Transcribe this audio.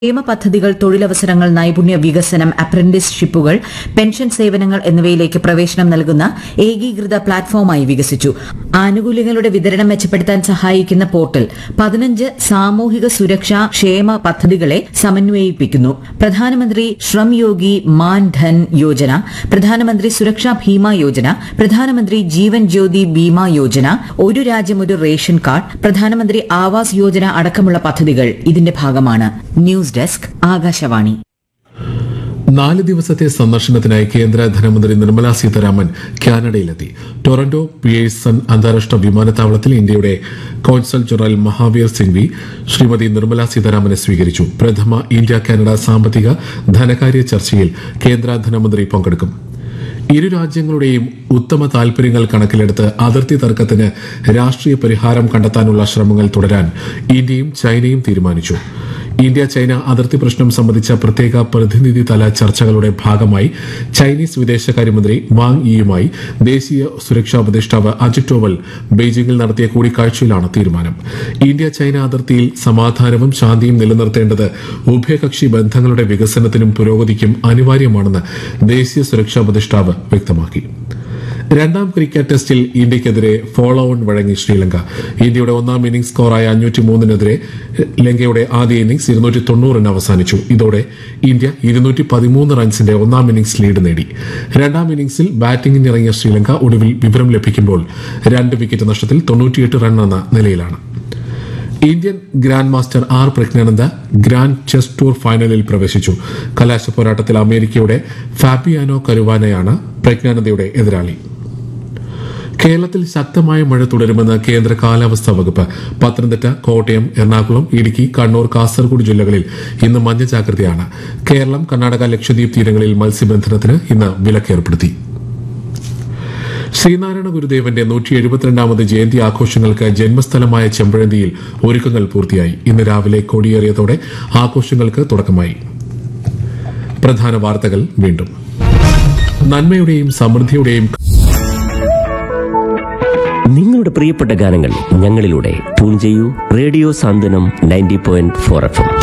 ക്ഷേമ പദ്ധതികൾ തൊഴിലവസരങ്ങൾ നൈപുണ്യ വികസനം അപ്രന്റീസ്ഷിപ്പുകൾ പെൻഷൻ സേവനങ്ങൾ എന്നിവയിലേക്ക് പ്രവേശനം നൽകുന്ന ഏകീകൃത പ്ലാറ്റ്ഫോമായി വികസിച്ചു ആനുകൂല്യങ്ങളുടെ വിതരണം മെച്ചപ്പെടുത്താൻ സഹായിക്കുന്ന പോർട്ടൽ പതിനഞ്ച് സാമൂഹിക സുരക്ഷാ ക്ഷേമ പദ്ധതികളെ സമന്വയിപ്പിക്കുന്നു പ്രധാനമന്ത്രി ശ്രം യോഗി മാൻ ധൻ യോജന പ്രധാനമന്ത്രി സുരക്ഷാ ഭീമ യോജന പ്രധാനമന്ത്രി ജീവൻ ജ്യോതി ബീമ യോജന ഒരു രാജ്യം ഒരു റേഷൻ കാർഡ് പ്രധാനമന്ത്രി ആവാസ് യോജന അടക്കമുള്ള പദ്ധതികൾ ഇതിന്റെ ഭാഗമാണ് ന്യൂസ് ഡെസ്ക് ആകാശവാണി നാല് ദിവസത്തെ സന്ദർശനത്തിനായി കേന്ദ്ര ധനമന്ത്രി നിർമ്മല സീതാരാമൻ കാനഡയിലെത്തി ടൊറന്റോ പിയേഴ്സൺ അന്താരാഷ്ട്ര വിമാനത്താവളത്തിൽ ഇന്ത്യയുടെ കോൺസൽ ജനറൽ മഹാവീർ സിംഗ്വി ശ്രീമതി നിർമ്മല സീതാരാമനെ സ്വീകരിച്ചു പ്രഥമ ഇന്ത്യ കാനഡ സാമ്പത്തിക ധനകാര്യ ചർച്ചയിൽ കേന്ദ്ര ധനമന്ത്രി പങ്കെടുക്കും ഇരു രാജ്യങ്ങളുടെയും ഉത്തമ താൽപര്യങ്ങൾ കണക്കിലെടുത്ത് അതിർത്തി തർക്കത്തിന് രാഷ്ട്രീയ പരിഹാരം കണ്ടെത്താനുള്ള ശ്രമങ്ങൾ തുടരാൻ ഇന്ത്യയും ചൈനയും തീരുമാനിച്ചു ഇന്ത്യ ചൈന അതിർത്തി പ്രശ്നം സംബന്ധിച്ച പ്രത്യേക പ്രതിനിധി തല ചർച്ചകളുടെ ഭാഗമായി ചൈനീസ് വിദേശകാര്യമന്ത്രി വാങ് ഇയുമായി ദേശീയ സുരക്ഷാ ഉപദേഷ്ടാവ് അജിത് ഡോവൽ ബെയ്ജിംഗിൽ നടത്തിയ കൂടിക്കാഴ്ചയിലാണ് തീരുമാനം ഇന്ത്യ ചൈന അതിർത്തിയിൽ സമാധാനവും ശാന്തിയും നിലനിർത്തേണ്ടത് ഉഭയകക്ഷി ബന്ധങ്ങളുടെ വികസനത്തിനും പുരോഗതിക്കും അനിവാര്യമാണെന്ന് ദേശീയ സുരക്ഷാ ഉപദേഷ്ടാവ് വ്യക്തമാക്കി രണ്ടാം ക്രിക്കറ്റ് ടെസ്റ്റിൽ ഇന്ത്യക്കെതിരെ ഫോളോ ഓൺ വഴങ്ങി ശ്രീലങ്ക ഇന്ത്യയുടെ ഒന്നാം ഇന്നിംഗ്സ് സ്കോറായ അഞ്ഞൂറ്റി മൂന്നിനെതിരെ ലങ്കയുടെ ആദ്യ ഇന്നിംഗ്സ് ഇരുന്നൂറ്റി തൊണ്ണൂറിന് അവസാനിച്ചു ഇതോടെ ഇന്ത്യ ഇരുന്നൂറ്റി പതിമൂന്ന് റൺസിന്റെ ഒന്നാം ഇന്നിംഗ്സ് ലീഡ് നേടി രണ്ടാം ഇന്നിംഗ്സിൽ ബാറ്റിംഗിനിറങ്ങിയ ശ്രീലങ്ക ഒടുവിൽ വിവരം ലഭിക്കുമ്പോൾ രണ്ട് വിക്കറ്റ് നഷ്ടത്തിൽ തൊണ്ണൂറ്റിയെട്ട് റൺ എന്ന നിലയിലാണ് Indian grandmaster R Praggnanandhaa grand chess tour ഫൈനലിൽ പ്രവേശിച്ചു കലാശ പോരാട്ടത്തിൽ അമേരിക്കയുടെ ഫാബിയാനോ കരുവാനയാണ് പ്രജ്ഞാനന്ദയുടെ എതിരാളി കേരളത്തിൽ ശക്തമായ മഴ തുടരുമെന്ന് കേന്ദ്ര കാലാവസ്ഥാ വകുപ്പ് പത്തനംതിട്ട കോട്ടയം എറണാകുളം ഇടുക്കി കണ്ണൂർ കാസർഗോഡ് ജില്ലകളിൽ ഇന്ന് മഞ്ഞ ജാഗ്രതയാണ് കേരളം കർണാടക ലക്ഷദ്വീപ് തീരങ്ങളിൽ മത്സ്യബന്ധനത്തിന് ഇന്ന് വിലക്കേർപ്പെടുത്തി ശ്രീനാരായണ ഗുരുദേവന്റെ നൂറ്റി എഴുപത്തിരണ്ടാമത് ജയന്തി ആഘോഷങ്ങൾക്ക് ജന്മസ്ഥലമായ ചെമ്പഴന്തിയിൽ ഒരുക്കങ്ങൾ പൂർത്തിയായി ഇന്ന് രാവിലെ കൊടിയേറിയതോടെ ആഘോഷങ്ങൾക്ക് തുടക്കമായി പ്രധാന വാർത്തകൾ വീണ്ടും നന്മയുടെയും സമൃദ്ധിയുടെയും നിങ്ങളുടെ പ്രിയപ്പെട്ട ഗാനങ്ങൾ ഞങ്ങളിലൂടെ ട്യൂൺ ചെയ്യൂ radio Santhwanam ninety point four F M